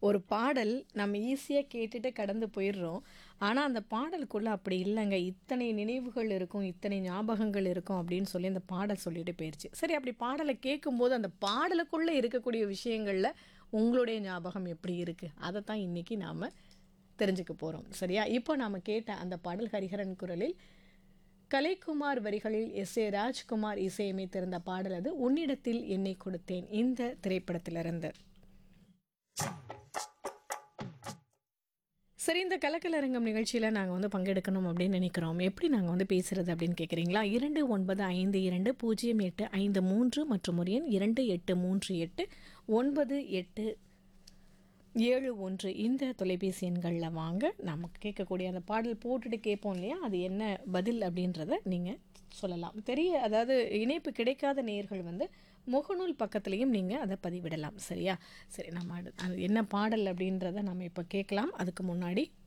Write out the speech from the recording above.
ஒரு பாடல் நம்ம ஈஸியாக கேட்டுட்டு கடந்து போயிடுறோம் ஆனால் அந்த பாடலுக்குள்ளே அப்படி இல்லைங்க இத்தனை நினைவுகள் இருக்கும் இத்தனை ஞாபகங்கள் இருக்கும் அப்படின்னு சொல்லி அந்த பாடல் சொல்லிட்டு போயிடுச்சு சரி அப்படி பாடலை கேட்கும்போது அந்த பாடலுக்குள்ளே இருக்கக்கூடிய விஷயங்களில் உங்களுடைய ஞாபகம் எப்படி இருக்குது அதை தான் இன்றைக்கி நாம் தெரிஞ்சுக்க போகிறோம் சரியா இப்போ நாம் கேட்ட அந்த பாடல் ஹரிஹரன் குரலில் கலைக்குமார் வரிகளில் எஸ் ஏ ராஜ்குமார் இசையமைத்திருந்த பாடல் அது உன்னிடத்தில் என்னை கொடுத்தேன் இந்த திரைப்படத்திலிருந்து சரி இந்த கலக்கலரங்கம் நிகழ்ச்சியில் நாங்கள் வந்து பங்கெடுக்கணும் அப்படின்னு நினைக்கிறோம் எப்படி நாங்கள் வந்து பேசுகிறது அப்படின்னு கேட்குறீங்களா இரண்டு ஒன்பது ஐந்து இரண்டு பூஜ்ஜியம் எட்டு ஐந்து மூன்று மற்றும் ஒரு எண் இரண்டு எட்டு மூன்று எட்டு ஒன்பது எட்டு ஏழு ஒன்று இந்த தொலைபேசி எண்களில் வாங்க நமக்கு கேட்கக்கூடிய அந்த பாடல் போட்டுட்டு கேட்போம் இல்லையா அது என்ன பதில் அப்படின்றத நீங்கள் சொல்லலாம் தெரிய அதாவது இணைப்பு கிடைக்காத நேயர்கள் வந்து முகநூல் பக்கத்துலேயும் நீங்கள் அதை பதிவிடலாம் சரியா சரி நம்ம அடு அது என்ன பாடல் அப்படின்றத நம்ம இப்போ கேட்கலாம் அதுக்கு முன்னாடி